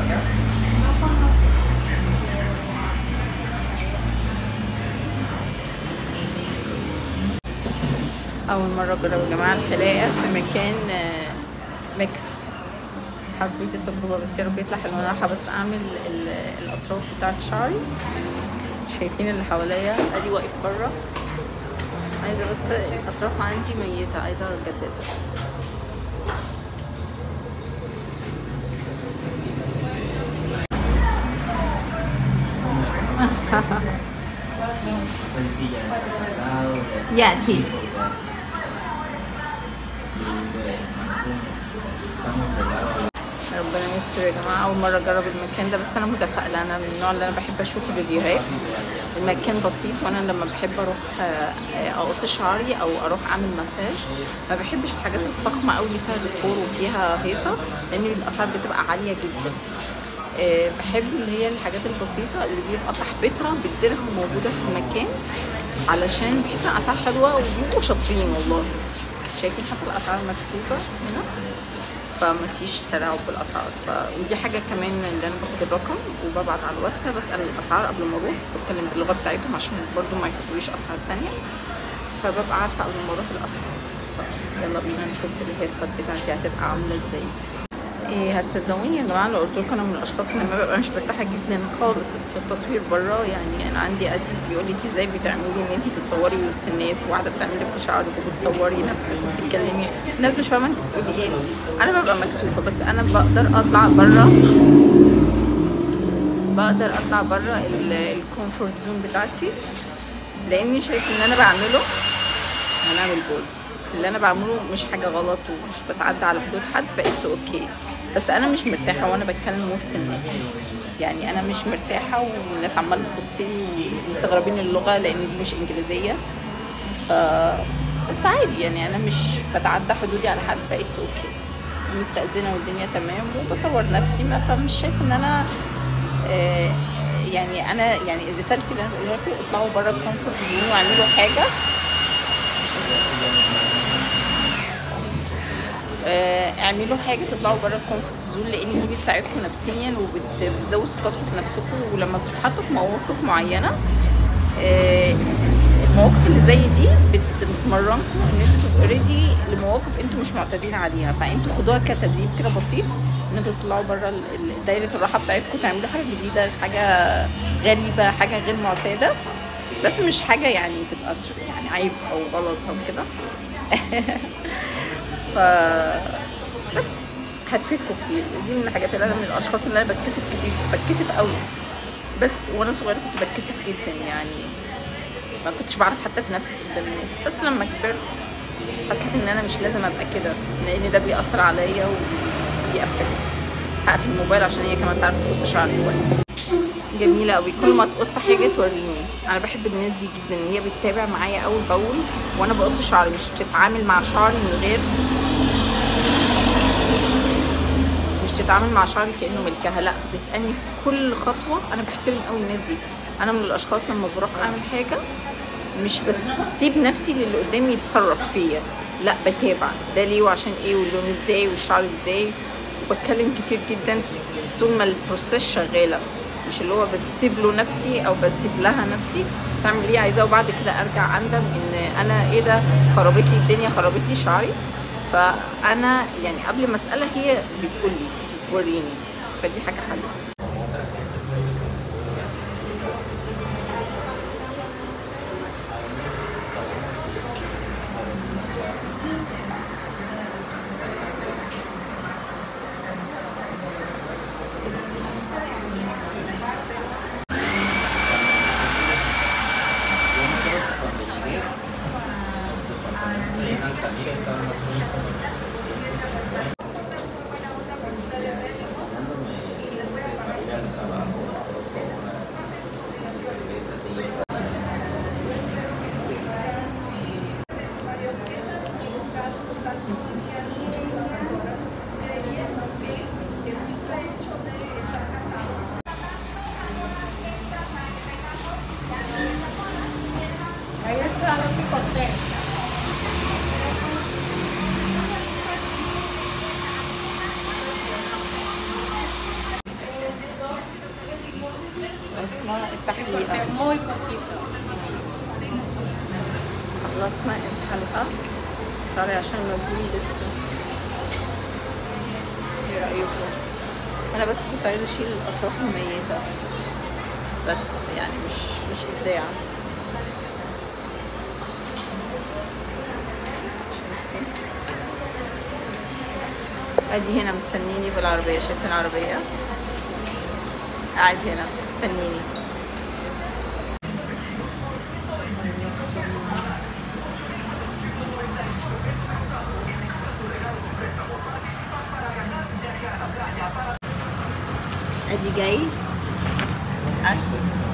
اول مره اجرب يا جماعه الحلاقه في مكان آه، ميكس حبيت التجربه بس يا رب يطلع حلو انا رايحه بس اعمل ال- الاطراف بتاعت شعري شايفين اللي حواليا ادي واقف بره عايزه بس الاطراف عندي ميته عايزه اجددها sencilla de pasado, de Ya, sí. lindo de mancuno. Estamos del lado ربنا يستر يا جماعه اول مره اجرب المكان ده بس انا متفائله انا من النوع اللي انا بحب اشوف الفيديوهات المكان بسيط وانا لما بحب اروح آه، آه، اقص شعري او اروح اعمل مساج ما بحبش الحاجات الفخمه قوي اللي فيها ديكور وفيها هيصه لان الاسعار بتبقى عاليه جدا آه، بحب اللي هي الحاجات البسيطه اللي بيبقى صاحبتها بالدرهم موجوده في المكان علشان بحس ان الاسعار حلوه وبيبقوا شاطرين والله شايفين حتى الاسعار مكتوبه هنا فما فيش تلاعب بالاسعار ف... ودي حاجه كمان اللي انا باخد الرقم وببعت على الواتساب بسال الاسعار قبل ما اروح بتكلم باللغه بتاعتهم عشان برضو ما يحطوليش اسعار تانية فببقى عارفه قبل ما اروح الاسعار ف- يلا بينا نشوف الهير كات بتاعتي هتبقى عامله ازاي إيه هتصدقوني يا جماعه لو قلت لكم انا من الاشخاص اللي ما ببقى مش مرتاحه جدا خالص في التصوير بره يعني انا عندي ادي بيقول لي انت ازاي بتعملي ان انت تتصوري وسط الناس وقاعده بتعملي في شعرك وبتصوري نفسك وبتتكلمي الناس مش فاهمه انت بتقولي ايه انا ببقى مكسوفه بس انا بقدر اطلع بره بقدر اطلع بره الكومفورت زون بتاعتي لاني شايف ان انا بعمله هنعمل بوز اللي انا بعمله مش حاجه غلط ومش بتعدى على حدود حد فايتس اوكي بس انا مش مرتاحه وانا بتكلم وسط الناس يعني انا مش مرتاحه والناس عماله تبص لي ومستغربين اللغه لان دي مش انجليزيه ف بس عادي يعني انا مش بتعدى حدودي على حد فايتس اوكي مستأذنة والدنيا تمام وبصور نفسي ما فمش شايف ان انا آه، يعني انا يعني رسالتي اللي انا بقولها لكم اطلعوا بره الكومفورت زون واعملوا حاجه آه، اعملوا حاجه تطلعوا بره الكومفورت زون لان دي بتساعدكم نفسيا وبتزود ثقتكم في نفسكم ولما بتتحطوا في مواقف معينه آه، المواقف اللي زي دي بت- بتمرنكم ان انتوا تبقوا ريدي لمواقف انتوا مش معتادين عليها فانتوا خدوها كتدريب كده بسيط ان انتوا تطلعوا بره ال- ال- دايره الراحه بتاعتكم تعملوا حاجه جديده حاجه غريبه حاجه غير معتاده بس مش حاجه يعني تبقى تر- يعني عيب او غلط او كده ف بس هتفيدكم كتير دي من الحاجات اللي انا من الاشخاص اللي انا بتكسف كتير بتكسف قوي بس وانا صغيره كنت بتكسف جدا يعني ما كنتش بعرف حتى اتنفس قدام الناس بس لما كبرت حسيت ان انا مش لازم ابقى كده لان ده بيأثر عليا وبيقفل هقفل الموبايل عشان هي كمان تعرف تقص شعري كويس جميلة قوي كل ما تقص حاجة توريني انا بحب الناس دي جدا ان هي بتتابع معايا اول باول وانا بقص شعري مش تتعامل مع شعري من غير مش تتعامل مع شعري كانه ملكها لا بتسالني في كل خطوه انا بحترم قوي الناس دي انا من الاشخاص لما بروح اعمل حاجه مش بسيب نفسي للي قدامي يتصرف فيا لا بتابع ده ليه وعشان ايه واللون ازاي والشعر ازاي وبتكلم كتير جدا طول ما البروسيس شغاله مش اللي هو بسيب له نفسي او بسيب لها نفسي تعمل ايه عايزاه وبعد كده ارجع اندم ان انا ايه ده خربت لي الدنيا خربت لي شعري فانا يعني قبل ما اسالها هي بتقول لي وريني فدي حاجه حلوه Yo me acuerdo que cuando llegué, ahí en Altamira estaban las cosas. خلصنا التحليقة muy poquito. خلصنا الحلقة طالع عشان مجهول لسه ايه رأيكم؟ أنا بس كنت عايزة أشيل الأطراف الميتة بس يعني مش مش إبداع شايفين؟ أدي هنا مستنيني بالعربية شايفين العربية؟ قاعد هنا مستنيني ادي جاي عارف